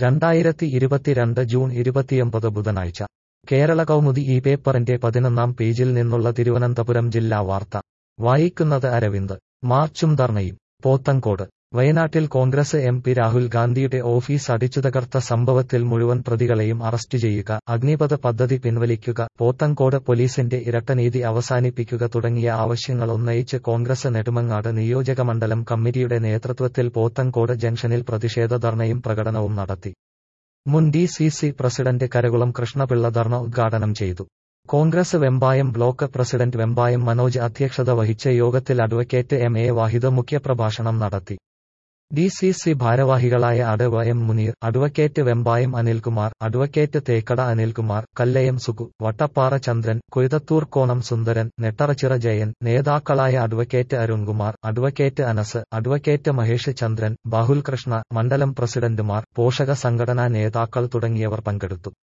രണ്ടായിരത്തി ഇരുപത്തിരണ്ട് ജൂൺ ഇരുപത്തിയൊമ്പത് ബുധനാഴ്ച കേരള കൗമുദി ഈ പേപ്പറിന്റെ പതിനൊന്നാം പേജിൽ നിന്നുള്ള തിരുവനന്തപുരം ജില്ലാ വാർത്ത വായിക്കുന്നത് അരവിന്ദ് മാർച്ചും ധർണയും പോത്തങ്കോട് വയനാട്ടിൽ കോൺഗ്രസ് എം പി രാഹുൽ ഗാന്ധിയുടെ ഓഫീസ് അടിച്ചുതകർത്ത സംഭവത്തിൽ മുഴുവൻ പ്രതികളെയും അറസ്റ്റ് ചെയ്യുക അഗ്നിപഥ പദ്ധതി പിൻവലിക്കുക പോത്തങ്കോട് പോലീസിന്റെ ഇരട്ടനീതി അവസാനിപ്പിക്കുക തുടങ്ങിയ ആവശ്യങ്ങൾ ഉന്നയിച്ച് കോൺഗ്രസ് നെടുമങ്ങാട് നിയോജകമണ്ഡലം കമ്മിറ്റിയുടെ നേതൃത്വത്തിൽ പോത്തങ്കോട് ജംഗ്ഷനിൽ പ്രതിഷേധ ധർണയും പ്രകടനവും നടത്തി മുൻ D C C president Karakulam Krishnapillai ധർണ ഉദ്ഘാടനം ചെയ്തു കോൺഗ്രസ് വെമ്പായം ബ്ലോക്ക് പ്രസിഡന്റ് വെമ്പായം മനോജ് അധ്യക്ഷത വഹിച്ച യോഗത്തിൽ അഡ്വക്കേറ്റ് എം എ വാഹിദ് മുഖ്യപ്രഭാഷണം നടത്തി ഡി സി സി ഭാരവാഹികളായ Adava M Muneer advocate Vembayam Anilkumar advocate Thekkada Anilkumar Kallayam Sugu Vattappara Chandran Koythathoor Konam Sundaran Nettarachira Jayan നേതാക്കളായ advocate Arunkumar advocate Anas advocate Mahesh Chandran Bahul Krishna മണ്ഡലം പ്രസിഡന്റുമാർ പോഷക സംഘടനാ നേതാക്കൾ തുടങ്ങിയവർ പങ്കെടുത്തു